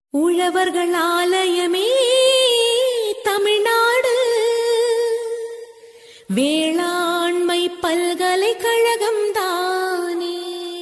உழவர்கள் ஆலயமே தமிழ்நாடு வேளாண்மை பல்கலைக்கழகம் தானே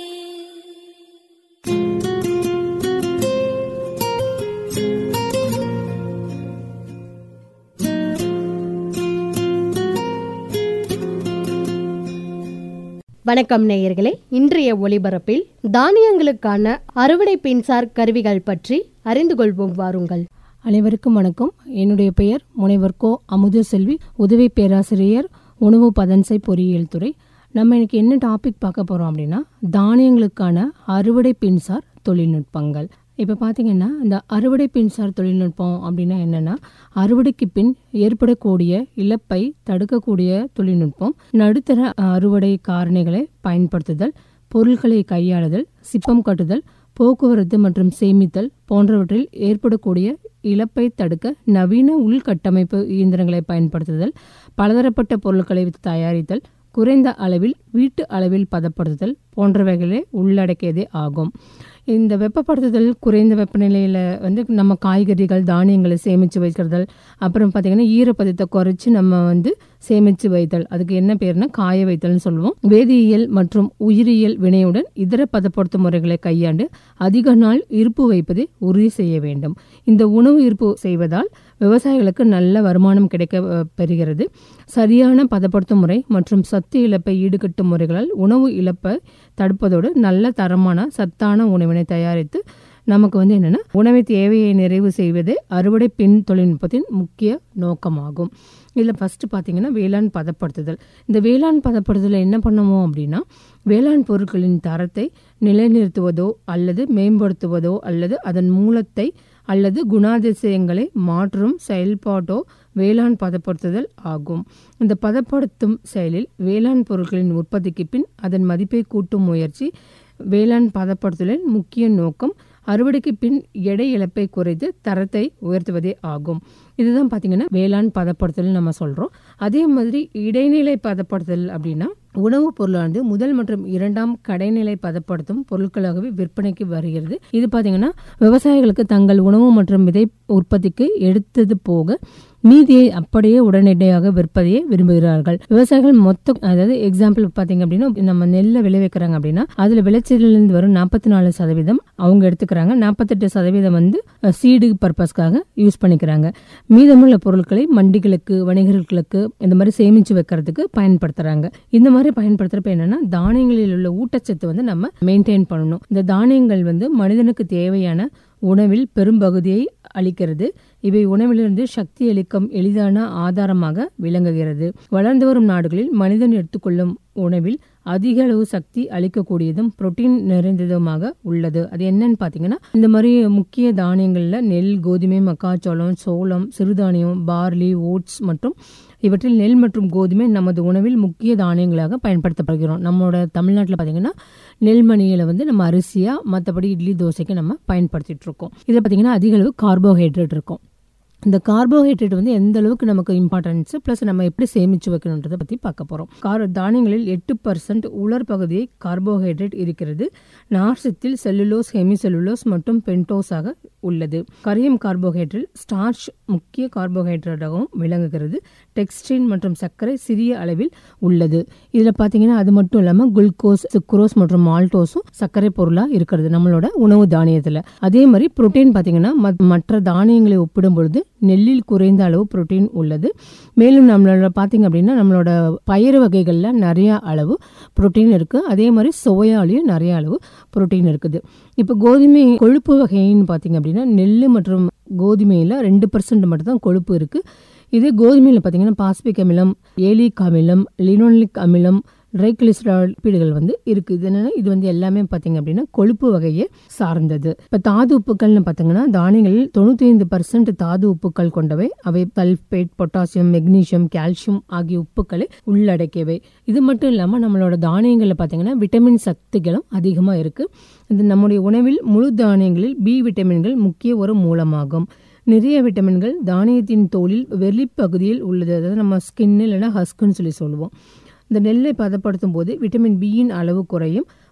வணக்கம் நேயர்களே இன்றைய ஒளிபரப்பில் தானியங்களுக்கான அறுவடை பின்சார் கருவிகள் பற்றி அறிந்து கொள்வோம் வாருங்கள் அனைவருக்கும் வணக்கம் என்னுடைய பெயர் முனைவர் கோ அமுத செல்வி உதவி பேராசிரியர் உணவு பதன்சை பொறியியல் துறை நம்ம இன்னைக்கு என்ன டாபிக் பார்க்க போறோம் அப்படின்னா தானியங்களுக்கான அறுவடை பின்சார் தொழில்நுட்பங்கள் இப்போ பார்த்தீங்கன்னா இந்த அறுவடை பின்சார் தொழில்நுட்பம் அப்படின்னா என்னன்னா அறுவடைக்கு பின் ஏற்படக்கூடிய இழப்பை தடுக்கக்கூடிய தொழில்நுட்பம் நடுத்தர அறுவடை காரணிகளை பயன்படுத்துதல் பொருட்களை கையாளுதல் சிப்பம் கட்டுதல் போக்குவரத்து மற்றும் சேமித்தல் போன்றவற்றில் ஏற்படக்கூடிய இழப்பை தடுக்க நவீன உள்கட்டமைப்பு இயந்திரங்களை பயன்படுத்துதல் பலதரப்பட்ட பொருட்களை தயாரித்தல் குறைந்த அளவில் வீட்டு அளவில் பதப்படுத்துதல் போன்றவைகளே உள்ளடக்கியதே ஆகும் இந்த வெப்பப்படுத்துதல் குறைந்த வெப்பநிலையில் வந்து நம்ம காய்கறிகள் தானியங்களை சேமித்து வைக்கிறதல் அப்புறம் பார்த்திங்கன்னா ஈரப்பதத்தை குறைச்சி நம்ம வந்து சேமித்து வைத்தல் அதுக்கு என்ன பேர்னா காய வைத்தல்னு சொல்லுவோம் வேதியியல் மற்றும் உயிரியல் வினையுடன் இதர பதப்படுத்தும் முறைகளை கையாண்டு அதிக நாள் இருப்பு வைப்பதை உறுதி செய்ய வேண்டும் இந்த உணவு இருப்பு செய்வதால் விவசாயிகளுக்கு நல்ல வருமானம் கிடைக்க அஹ், பெறுகிறது சரியான பதப்படுத்தும் முறை மற்றும் சத்து இழப்பை ஈடுகட்டும் முறைகளால் உணவு இழப்பை தடுப்பதோடு நல்ல தரமான சத்தான உணவினை தயாரித்து நமக்கு வந்து என்னென்னா உணவை தேவையை நிறைவு செய்வதே அறுவடை பின் தொழில்நுட்பத்தின் முக்கிய நோக்கமாகும் இதில் ஃபஸ்ட்டு பார்த்தீங்கன்னா வேளாண் பதப்படுத்துதல் இந்த வேளாண் பதப்படுத்துதல் என்ன பண்ணுவோம் அப்படின்னா வேளாண் பொருட்களின் தரத்தை நிலைநிறுத்துவதோ அல்லது மேம்படுத்துவதோ அல்லது அதன் மூலத்தை அல்லது குணாதிசயங்களை மாற்றும் செயல்பாட்டோ வேளாண் பதப்படுத்துதல் ஆகும் இந்த பதப்படுத்தும் செயலில் வேளாண் பொருட்களின் உற்பத்திக்கு பின் அதன் மதிப்பை கூட்டும் முயற்சி வேளாண் பதப்படுத்துதலின் முக்கிய நோக்கம் அறுவடைக்கு பின் எடை இழப்பை குறைத்து தரத்தை உயர்த்துவதே ஆகும் இதுதான் பார்த்தீங்கன்னா வேளாண் பதப்படுத்தல் நம்ம சொல்கிறோம் அதே மாதிரி இடைநிலை பதப்படுத்தல் அப்படின்னா உணவுப் பொருளானது முதல் மற்றும் இரண்டாம் கடைநிலை பதப்படுத்தும் பொருட்களாகவே விற்பனைக்கு வருகிறது இது பார்த்தீங்கன்னா விவசாயிகளுக்கு தங்கள் உணவு மற்றும் விதை உற்பத்திக்கு எடுத்தது போக மீதியை அப்படியே உடனடியாக விற்பதையே விரும்புகிறார்கள் விவசாயிகள் மொத்த அதாவது எக்ஸாம்பிள் பார்த்தீங்க அப்படின்னா நம்ம நெல்லை விளைவிக்கிறாங்க அப்படின்னா அதுல விளைச்சலிலிருந்து வரும் நாற்பத்தி நாலு சதவீதம் அவங்க எடுத்துக்கிறாங்க நாற்பத்தெட்டு சதவீதம் வந்து சீடு பர்பஸ்க்காக யூஸ் பண்ணிக்கிறாங்க மீதமுள்ள பொருட்களை மண்டிகளுக்கு வணிகர்களுக்கு இந்த மாதிரி சேமிச்சு வைக்கிறதுக்கு பயன்படுத்துறாங்க இந்த மாதிரி பயன்படுத்துறப்ப என்னன்னா தானியங்களில் உள்ள ஊட்டச்சத்து வந்து நம்ம மெயின்டைன் பண்ணணும் இந்த தானியங்கள் வந்து மனிதனுக்கு தேவையான உணவில் பெரும்பகுதியை அளிக்கிறது இவை உணவிலிருந்து சக்தி அளிக்கும் எளிதான ஆதாரமாக விளங்குகிறது வளர்ந்து வரும் நாடுகளில் மனிதன் எடுத்துக்கொள்ளும் உணவில் அதிக அளவு சக்தி அளிக்கக்கூடியதும் புரோட்டீன் நிறைந்ததுமாக உள்ளது அது என்னன்னு பார்த்தீங்கன்னா இந்த மாதிரி முக்கிய தானியங்கள்ல நெல் கோதுமை மக்காச்சோளம் சோளம் சிறுதானியம் பார்லி ஓட்ஸ் மற்றும் இவற்றில் நெல் மற்றும் கோதுமை நமது உணவில் முக்கிய தானியங்களாக பயன்படுத்தப்படுகிறோம் நம்மளோட தமிழ்நாட்டில் பார்த்தீங்கன்னா நெல்மணியில் வந்து நம்ம அரிசியாக மற்றபடி இட்லி தோசைக்கு நம்ம பயன்படுத்திட்டு இருக்கோம் இதில் பார்த்தீங்கன்னா அதிக அளவு கார்போஹைட்ரேட் இருக்கும் இந்த கார்போஹைட்ரேட் வந்து எந்த அளவுக்கு நமக்கு இம்பார்ட்டன்ஸ் ப்ளஸ் நம்ம எப்படி சேமிச்சு வைக்கணுன்றதை பற்றி பார்க்க போகிறோம் கார் தானியங்களில் எட்டு பர்சன்ட் உலர் பகுதியை கார்போஹைட்ரேட் இருக்கிறது நார்சத்தில் செல்லுலோஸ் ஹெமிசெல்லுலோஸ் மற்றும் பென்டோஸாக உள்ளது கரியம் கார்போஹைட்ரேட் ஸ்டார்ச் முக்கிய கார்போஹைட்ரேட்டாகவும் விளங்குகிறது டெக்ஸ்டின் மற்றும் சர்க்கரை சிறிய அளவில் உள்ளது இதில் பார்த்தீங்கன்னா அது மட்டும் இல்லாமல் குளுக்கோஸ் சுக்ரோஸ் மற்றும் மால்டோஸும் சர்க்கரை பொருளாக இருக்கிறது நம்மளோட உணவு தானியத்தில் அதே மாதிரி புரோட்டீன் பார்த்தீங்கன்னா மத்- மற்ற தானியங்களை ஒப்பிடும் பொழுது நெல்லில் குறைந்த அளவு புரோட்டீன் உள்ளது மேலும் நம்மளோட பார்த்தீங்க அப்படின்னா நம்மளோட பயிறு வகைகளில் நிறைய அளவு புரோட்டீன் இருக்குது அதே மாதிரி சோயாலையும் நிறைய அளவு புரோட்டீன் இருக்குது இப்போ கோதுமை கொழுப்பு வகைன்னு பார்த்தீங்க அப்படின்னா நெல் மற்றும் கோதுமையில் ரெண்டு பர்சன்ட் மட்டும் தான் கொழுப்பு இருக்குது இதே கோதுமையில் பார்த்தீங்கன்னா பாஸ்பிக் அமிலம் ஏலிக் அமிலம் லினோலிக் அமிலம் ட்ரைகிளிசராய்டுகள் வந்து இருக்கு இது என்னன்னா இது வந்து எல்லாமே பார்த்தீங்க அப்படின்னா கொழுப்பு வகையை சார்ந்தது இப்போ தாது உப்புக்கள்னு பார்த்தீங்கன்னா தானியங்களில் தொண்ணூத்தி ஐந்து பர்சன்ட் தாது உப்புக்கள் கொண்டவை அவை சல்பேட் பொட்டாசியம் மெக்னீசியம் கால்சியம் ஆகிய உப்புக்களை உள்ளடக்கியவை இது மட்டும் இல்லாமல் நம்மளோட தானியங்களில் பார்த்தீங்கன்னா விட்டமின் சக்திகளும் அதிகமாக இருக்கு இது நம்முடைய உணவில் முழு தானியங்களில் பி விட்டமின்கள் முக்கிய ஒரு மூலமாகும் நிறைய விட்டமின்கள் தானியத்தின் தோலில் வெளிப்பகுதியில் உள்ளது அதாவது நம்ம ஸ்கின் இல்லைன்னா ஹஸ்க்குன்னு சொல்லி சொல்லுவோம் இந்த நெல்லை பதப்படுத்தும் போது விட்டமின் பியின் அளவு குறையும்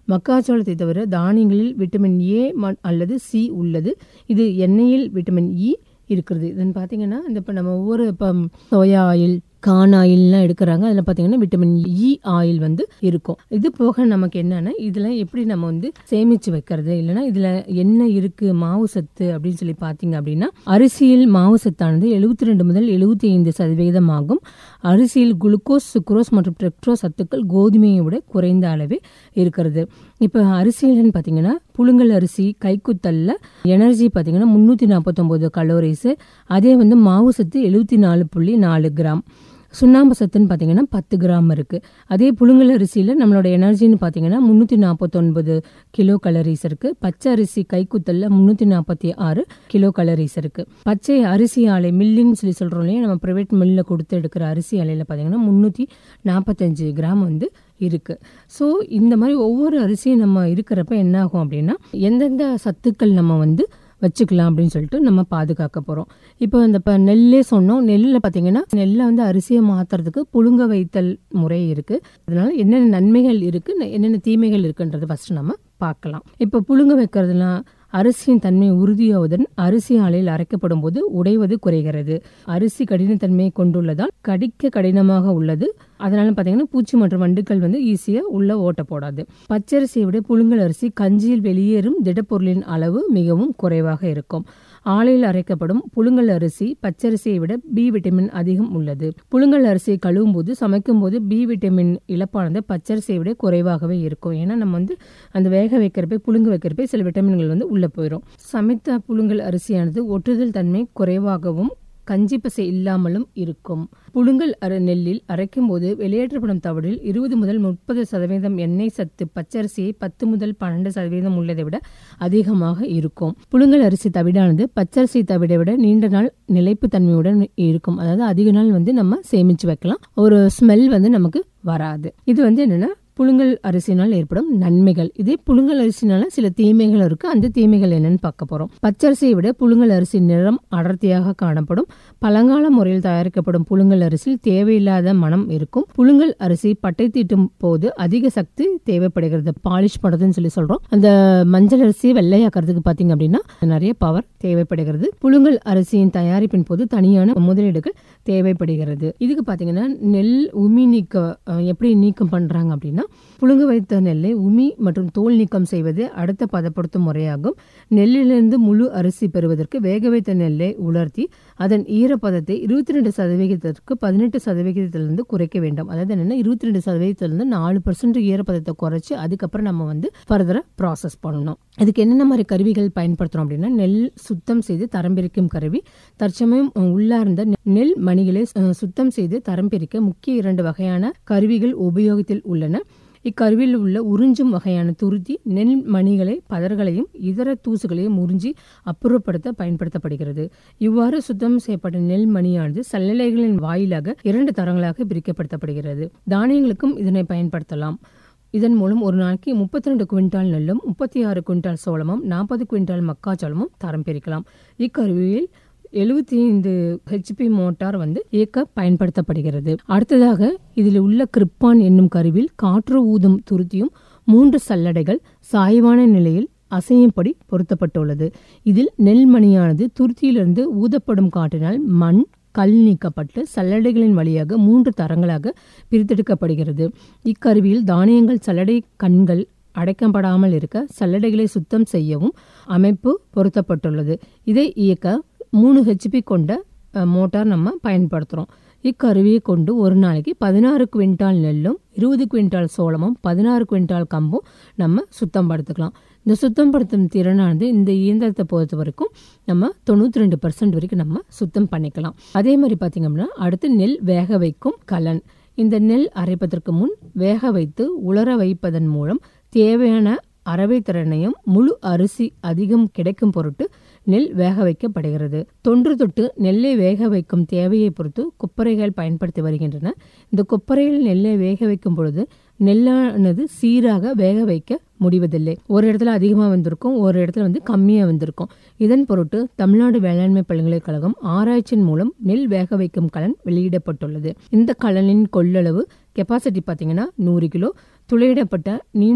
மக்காச்சோளத்தை தவிர தானியங்களில் விட்டமின் ஏ ம- அல்லது சி உள்ளது இது எண்ணெயில் விட்டமின் இ இருக்கிறது இதுன்னு பார்த்தீங்கன்னா இந்த இப்போ நம்ம ஒவ்வொரு இப்போ சோயா ஆயில் கான் ஆயில்லாம் எடுக்கிறாங்க அதில் பார்த்தீங்கன்னா விட்டமின் இ ஆயில் வந்து இருக்கும் இது போக நமக்கு என்னன்னா இதில் எப்படி நம்ம வந்து சேமித்து வைக்கிறது இல்லைன்னா இதில் என்ன இருக்குது மாவு சத்து அப்படின்னு சொல்லி பார்த்தீங்க அப்படின்னா அரிசியில் மாவு சத்தானது எழுபத்தி ரெண்டு முதல் எழுபத்தி ஐந்து சதவிகிதம் ஆகும் அரிசியில் குளுக்கோஸ் சுக்ரோஸ் மற்றும் டெக்ட்ரோ சத்துக்கள் கோதுமையை விட குறைந்த அளவே இருக்கிறது இப்போ அரிசியில்னு பார்த்தீங்கன்னா புழுங்கல் அரிசி கைக்குத்தல்ல எனர்ஜி பார்த்தீங்கன்னா முந்நூற்றி நாற்பத்தொம்போது கலோரிஸு அதே வந்து மாவு சத்து எழுபத்தி நாலு புள்ளி நாலு கிராம் சுண்ணாம்பு சத்துன்னு பார்த்தீங்கன்னா பத்து கிராம் இருக்குது அதே புழுங்கல் அரிசியில் நம்மளோட எனர்ஜின்னு பார்த்தீங்கன்னா முந்நூற்றி நாற்பத்தொன்பது கிலோ கலரிஸ் இருக்குது பச்சை அரிசி கைக்குத்தலில் முந்நூற்றி நாற்பத்தி ஆறு கிலோ கலரிஸ் இருக்குது பச்சை அரிசி ஆலை மில்லுன்னு சொல்லி சொல்கிறோம் இல்லையா நம்ம ப்ரைவேட் மில்லில் கொடுத்து எடுக்கிற அரிசி ஆலையில் பார்த்தீங்கன்னா முந்நூற்றி நாற்பத்தஞ்சு கிராம் வந்து இருக்குது ஸோ இந்த மாதிரி ஒவ்வொரு அரிசியும் நம்ம இருக்கிறப்ப என்ன ஆகும் அப்படின்னா எந்தெந்த சத்துக்கள் நம்ம வந்து வச்சுக்கலாம் அப்படின்னு சொல்லிட்டு நம்ம பாதுகாக்க போகிறோம் இப்போ இந்த இப்போ நெல்லே சொன்னோம் நெல்லில் பார்த்தீங்கன்னா நெல்லை வந்து அரிசியை மாற்றுறதுக்கு புழுங்க வைத்தல் முறை இருக்குது அதனால என்னென்ன நன்மைகள் இருக்குது என்னென்ன தீமைகள் இருக்குன்றது ஃபஸ்ட்டு நம்ம பார்க்கலாம் இப்போ புழுங்க வைக்கிறதுலாம் அரிசியின் தன்மை உறுதியாவதுடன் அரிசி ஆலையில் அரைக்கப்படும் போது உடைவது குறைகிறது அரிசி கடினத்தன்மையை கொண்டுள்ளதால் கடிக்க கடினமாக உள்ளது அதனால பார்த்தீங்கன்னா பூச்சி மற்றும் வண்டுகள் வந்து ஈஸியாக உள்ள ஓட்ட போடாது பச்சரிசியை விட புழுங்கல் அரிசி கஞ்சியில் வெளியேறும் திடப்பொருளின் அளவு மிகவும் குறைவாக இருக்கும் ஆலையில் அரைக்கப்படும் புழுங்கல் அரிசி பச்சரிசியை விட பி விட்டமின் அதிகம் உள்ளது புழுங்கல் அரிசியை கழுவும் போது சமைக்கும் போது பி விட்டமின் இழப்பானது பச்சரிசியை விட குறைவாகவே இருக்கும் ஏன்னா நம்ம வந்து அந்த வேக வைக்கிறப்ப புழுங்க வைக்கிறப்ப சில விட்டமின்கள் வந்து உள்ள போயிடும் சமைத்த புழுங்கல் அரிசியானது ஒட்டுதல் தன்மை குறைவாகவும் கஞ்சி பசை இல்லாமலும் இருக்கும் புழுங்கல் அர நெல்லில் அரைக்கும் போது வெளியேற்றப்படும் தவிடில் இருபது முதல் முப்பது சதவீதம் எண்ணெய் சத்து பச்சரிசியை பத்து முதல் பன்னெண்டு சதவீதம் உள்ளதை விட அதிகமாக இருக்கும் புழுங்கல் அரிசி தவிடானது பச்சரிசி தவிடை விட நீண்ட நாள் நிலைப்பு தன்மையுடன் இருக்கும் அதாவது அதிக நாள் வந்து நம்ம சேமிச்சு வைக்கலாம் ஒரு ஸ்மெல் வந்து நமக்கு வராது இது வந்து என்னன்னா புழுங்கல் அரிசினால் ஏற்படும் நன்மைகள் இதே புழுங்கல் அரிசினால சில தீமைகள் இருக்கு அந்த தீமைகள் என்னன்னு பார்க்க போறோம் பச்சரிசியை விட புழுங்கல் அரிசி நிறம் அடர்த்தியாக காணப்படும் பழங்கால முறையில் தயாரிக்கப்படும் புழுங்கல் அரிசியில் தேவையில்லாத மனம் இருக்கும் புழுங்கல் அரிசி பட்டை தீட்டும் போது அதிக சக்தி தேவைப்படுகிறது பாலிஷ் பண்ணுறதுன்னு சொல்லி சொல்றோம் அந்த மஞ்சள் அரிசி வெள்ளையாக்குறதுக்கு பாத்தீங்க அப்படின்னா நிறைய பவர் தேவைப்படுகிறது புழுங்கல் அரிசியின் தயாரிப்பின் போது தனியான முதலீடுகள் தேவைப்படுகிறது இதுக்கு பாத்தீங்கன்னா நெல் உமி நீக்க அஹ், எப்படி நீக்கம் பண்றாங்க அப்படின்னா புழுங்க வைத்த நெல்லை உமி மற்றும் தோல் நீக்கம் செய்வது அடுத்த பதப்படுத்தும் முறையாகும் நெல்லிலிருந்து முழு அரிசி பெறுவதற்கு வேக வைத்த நெல்லை உலர்த்தி அதன் ஈரப்பதத்தை இருபத்தி ரெண்டு சதவிகிதத்திற்கு பதினெட்டு சதவிகிதத்திலிருந்து குறைக்க வேண்டும் அதாவது என்னன்னா இருபத்தி ரெண்டு சதவீதத்திலிருந்து நாலு பர்சன்ட் ஈரப்பதத்தை குறைச்சு அதுக்கப்புறம் நம்ம வந்து ஃபர்தரா ப்ராசஸ் பண்ணணும் இதுக்கு என்னென்ன மாதிரி கருவிகள் பயன்படுத்துறோம் அப்படின்னா நெல் சுத்தம் செய்து தரம் பிரிக்கும் கருவி தற்சமயம் அஹ், உள்ளார்ந்த நெ- நெல் மணிகளை அஹ், சுத்தம் செய்து தரம் பிரிக்க முக்கிய இரண்டு வகையான கருவிகள் உபயோகத்தில் உள்ளன இக்கருவியில் உள்ள உறிஞ்சும் வகையான துருத்தி நெல் மணிகளை பதர்களையும் இதர தூசுகளையும் உறிஞ்சி அப்புறப்படுத்த பயன்படுத்தப்படுகிறது இவ்வாறு சுத்தம் செய்யப்பட்ட நெல் மணியானது சல்லடைகளின் வாயிலாக இரண்டு தரங்களாக பிரிக்கப்படுத்தப்படுகிறது தானியங்களுக்கும் இதனை பயன்படுத்தலாம் இதன் மூலம் ஒரு நாளைக்கு முப்பத்தி ரெண்டு குவிண்டால் நெல்லும் முப்பத்தி ஆறு குவிண்டால் சோளமும் நாற்பது குவிண்டால் மக்காச்சோளமும் தரம் பிரிக்கலாம் இக்கருவியில் எழுபத்தி ஐந்து ஹெச்பி மோட்டார் வந்து இயக்க பயன்படுத்தப்படுகிறது அடுத்ததாக இதில் உள்ள கிரிப்பான் என்னும் கருவியில் காற்று ஊதும் துருத்தியும் மூன்று சல்லடைகள் சாய்வான நிலையில் அசையும்படி பொருத்தப்பட்டுள்ளது இதில் நெல் மணியானது துருத்தியிலிருந்து ஊதப்படும் காற்றினால் மண் கல் நீக்கப்பட்டு சல்லடைகளின் வழியாக மூன்று தரங்களாக பிரித்தெடுக்கப்படுகிறது இக்கருவியில் தானியங்கள் சல்லடை கண்கள் அடைக்கப்படாமல் இருக்க சல்லடைகளை சுத்தம் செய்யவும் அமைப்பு பொருத்தப்பட்டுள்ளது இதை இயக்க மூணு ஹெச்பி கொண்ட அஹ், மோட்டார் நம்ம பயன்படுத்துகிறோம் இக்கருவியை கொண்டு ஒரு நாளைக்கு பதினாறு குவிண்டால் நெல்லும் இருபது குவிண்டால் சோளமும் பதினாறு குவிண்டால் கம்பும் நம்ம சுத்தம் படுத்திக்கலாம் இந்த சுத்தம் படுத்தும் திறனானது இந்த இயந்திரத்தை பொறுத்த வரைக்கும் நம்ம தொண்ணூற்றி ரெண்டு பர்சன்ட் வரைக்கும் நம்ம சுத்தம் பண்ணிக்கலாம் அதே மாதிரி பார்த்தீங்க அப்படின்னா அடுத்து நெல் வேக வைக்கும் கலன் இந்த நெல் அரைப்பதற்கு முன் வேக வைத்து உலர வைப்பதன் மூலம் தேவையான அரவை திறனையும் முழு அரிசி அதிகம் கிடைக்கும் பொருட்டு நெல் வேக வைக்கப்படுகிறது தொன்று தொட்டு நெல்லை வேக வைக்கும் தேவையை பொறுத்து கொப்பரைகள் பயன்படுத்தி வருகின்றன இந்த கொப்பரையில் நெல்லை வேக வைக்கும் பொழுது நெல்லானது சீராக வேக வைக்க முடிவதில்லை ஒரு இடத்துல அதிகமாக வந்திருக்கும் ஒரு இடத்துல வந்து கம்மியாக வந்திருக்கும் இதன் பொருட்டு தமிழ்நாடு வேளாண்மை பல்கலைக்கழகம் ஆராய்ச்சியின் மூலம் நெல் வேக வைக்கும் கலன் வெளியிடப்பட்டுள்ளது இந்த கலனின் கொள்ளளவு கெப்பாசிட்டி பார்த்தீங்கன்னா நூறு கிலோ துளையிடப்பட்ட நீண்ட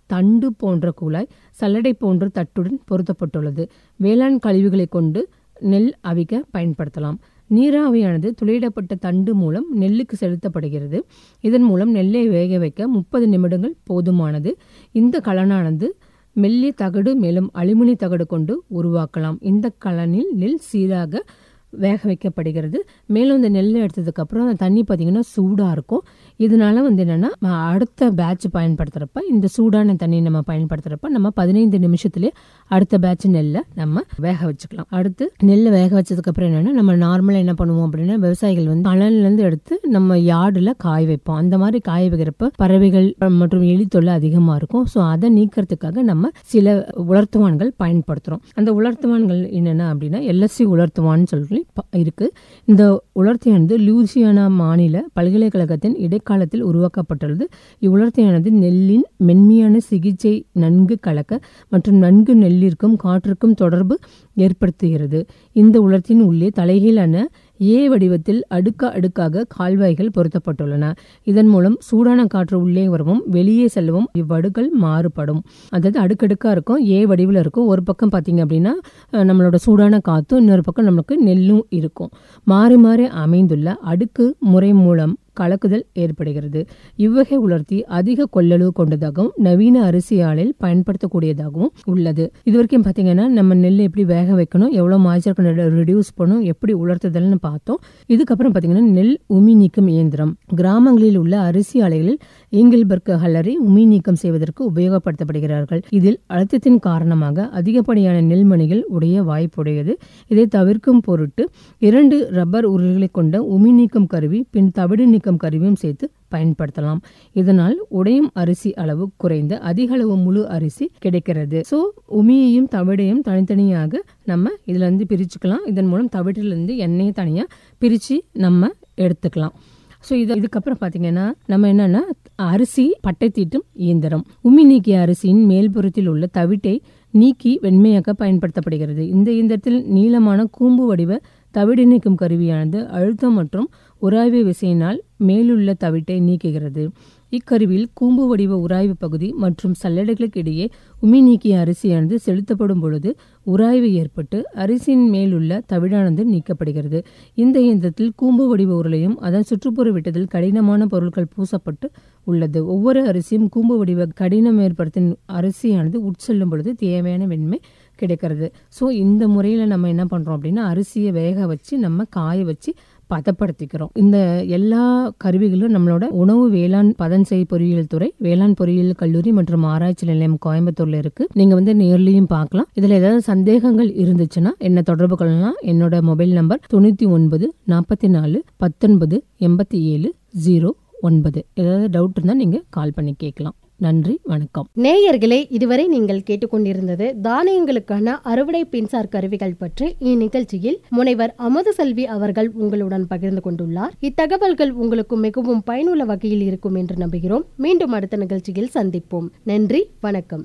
தண்டு போன்ற குழாய் சல்லடை போன்ற தட்டுடன் பொருத்தப்பட்டுள்ளது வேளாண் கழிவுகளை கொண்டு நெல் அவிக்க பயன்படுத்தலாம் நீராவியானது துளையிடப்பட்ட தண்டு மூலம் நெல்லுக்கு செலுத்தப்படுகிறது இதன் மூலம் நெல்லை வேக வைக்க முப்பது நிமிடங்கள் போதுமானது இந்த கலனானது மெல்லிய தகடு மேலும் அலுமினி தகடு கொண்டு உருவாக்கலாம் இந்த கலனில் நெல் சீராக வேக வைக்கப்படுகிறது மேலும் இந்த நெல்லை எடுத்ததுக்கு அப்புறம் அந்த தண்ணி பார்த்தீங்கன்னா சூடாக இருக்கும் இதனால வந்து என்னன்னா ம- அடுத்த பேட்ச் பயன்படுத்துகிறப்ப இந்த சூடான தண்ணி நம்ம பயன்படுத்துகிறப்ப நம்ம பதினைந்து நிமிஷத்துலேயே அடுத்த பேட்ச் நெல்லை நம்ம வேக வச்சுக்கலாம் அடுத்து நெல்லை வேக வச்சதுக்கு அப்புறம் என்னன்னா நம்ம நார்மலாக என்ன பண்ணுவோம் அப்படின்னா விவசாயிகள் வந்து கலன்லேருந்து எடுத்து நம்ம யார்டில் காய வைப்போம் அந்த மாதிரி காய வைக்கிறப்ப பறவைகள் மற்றும் எலி தொல்லை அதிகமாக இருக்கும் ஸோ அதை நீக்கிறதுக்காக நம்ம சில உலர்த்துவான்கள் பயன்படுத்துகிறோம் அந்த உலர்த்துவான்கள் என்னென்ன அப்படின்னா எல்எஸ்சி உலர்த்துவான்னு சொல்லி ப- இருக்கு இந்த உலர்த்தியானது லூசியானா மாநில பல்கலைக்கழகத்தின் இடைக்காலத்தில் உருவாக்கப்பட்டுள்ளது இவ்வுலர்த்தியானது நெல்லின் மென்மையான சிகிச்சை நன்கு கலக்க மற்றும் நன்கு நெல்லிற்கும் காற்றுக்கும் தொடர்பு ஏற்படுத்துகிறது இந்த உலர்த்தியின் உள்ளே தலைகீழான ஏ வடிவத்தில் அடுக்க அடுக்காக கால்வாய்கள் பொருத்தப்பட்டுள்ளன இதன் மூலம் சூடான காற்று உள்ளே வரவும் வெளியே செல்லவும் இவ்வடுகள் மாறுபடும் அதாவது அடுக்கடுக்கா இருக்கும் ஏ வடிவில் இருக்கும் ஒரு பக்கம் பார்த்தீங்க அப்படின்னா அஹ், நம்மளோட சூடான காற்றும் இன்னொரு பக்கம் நமக்கு நெல்லும் இருக்கும் மாறி மாறி அமைந்துள்ள அடுக்கு முறை மூலம் கலக்குதல் ஏற்படுகிறது இவ்வகை உலர்த்தி அதிக கொள்ளளவு கொண்டதாகவும் நவீன அரிசி ஆலையில் பயன்படுத்தக்கூடியதாகவும் உள்ளது இது வரைக்கும் பார்த்தீங்கன்னா நம்ம நெல் எப்படி வேக வைக்கணும் எவ்வளோ மாய்ச்சர் ரெடியூஸ் பண்ணணும் எப்படி உலர்த்துதல்னு பார்த்தோம் இதுக்கப்புறம் பார்த்தீங்கன்னா நெல் உமி நீக்கம் இயந்திரம் கிராமங்களில் உள்ள அரிசி ஆலைகளில் ஏங்கில்பர்க் ஹல்லரை உமி நீக்கம் செய்வதற்கு உபயோகப்படுத்தப்படுகிறார்கள் இதில் அழுத்தத்தின் காரணமாக அதிகப்படியான நெல்மணிகள் உடைய வாய்ப்புடையது இதை தவிர்க்கும் பொருட்டு இரண்டு ரப்பர் உருளைகளை கொண்ட உமி நீக்கம் கருவி பின் தவிடு நீக்கம் கருவியும் சேர்த்து பயன்படுத்தலாம் இதனால் உடையும் அரிசி அளவு குறைந்து அதிக அளவு முழு அரிசி கிடைக்கிறது ஸோ உமியையும் தவிடையும் தனித்தனியாக நம்ம இதுல இருந்து பிரிச்சுக்கலாம் இதன் மூலம் தவிட்டிலிருந்து எண்ணெயை தனியா பிரிச்சு நம்ம எடுத்துக்கலாம் ஸோ இது இதுக்கப்புறம் பார்த்தீங்கன்னா நம்ம என்னன்னா அரிசி பட்டை தீட்டும் இயந்திரம் உமி நீக்கிய அரிசியின் மேல்புறத்தில் உள்ள தவிட்டை நீக்கி வெண்மையாக்க பயன்படுத்தப்படுகிறது இந்த இயந்திரத்தில் நீளமான கூம்பு வடிவ தவிடு நீக்கும் கருவியானது அழுத்தம் மற்றும் உராய்வு விசையினால் மேலுள்ள தவிட்டை நீக்குகிறது இக்கருவியில் கூம்பு வடிவ உராய்வு பகுதி மற்றும் சல்லடைகளுக்கு இடையே உமி நீக்கிய அரிசியானது செலுத்தப்படும் பொழுது உராய்வு ஏற்பட்டு அரிசியின் மேலுள்ள தவிடானது நீக்கப்படுகிறது இந்த இயந்திரத்தில் கூம்பு வடிவ உருளையும் அதன் சுற்றுப்புற விட்டதில் கடினமான பொருட்கள் பூசப்பட்டு உள்ளது ஒவ்வொரு அரிசியும் கூம்பு வடிவ கடினம் ஏற்படுத்தும் அரிசியானது உட்செல்லும் பொழுது தேவையான வெண்மை கிடைக்கிறது ஸோ இந்த முறையில் நம்ம என்ன பண்ணுறோம் அப்படின்னா அரிசியை வேக வச்சு நம்ம காய வச்சு பதப்படுத்திக்கிறோம் இந்த எல்லா கருவிகளும் நம்மளோட உணவு வேளாண் பதன்செய் பொறியியல் துறை வேளாண் பொறியியல் கல்லூரி மற்றும் ஆராய்ச்சி நிலையம் கோயம்புத்தூர்ல இருக்கு நீங்க வந்து நேர்லயும் பார்க்கலாம் இதுல ஏதாவது சந்தேகங்கள் இருந்துச்சுன்னா என்ன தொடர்பு கொள்ளலாம் என்னோட மொபைல் நம்பர் தொண்ணூத்தி ஒன்பது நாற்பத்தி நாலு பத்தொன்பது எண்பத்தி ஏழு ஜீரோ ஒன்பது ஏதாவது டவுட் இருந்தால் நீங்கள் கால் பண்ணி கேட்கலாம் நன்றி வணக்கம் நேயர்களே இதுவரை நீங்கள் கேட்டுக்கொண்டிருந்தது தானியங்களுக்கான அறுவடை பின்சார் கருவிகள் பற்றி இந்நிகழ்ச்சியில் முனைவர் அமுத செல்வி அவர்கள் உங்களுடன் பகிர்ந்து கொண்டுள்ளார் இத்தகவல்கள் உங்களுக்கு மிகவும் பயனுள்ள வகையில் இருக்கும் என்று நம்புகிறோம் மீண்டும் அடுத்த நிகழ்ச்சியில் சந்திப்போம் நன்றி வணக்கம்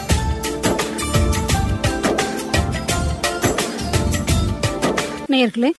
நேயர்களே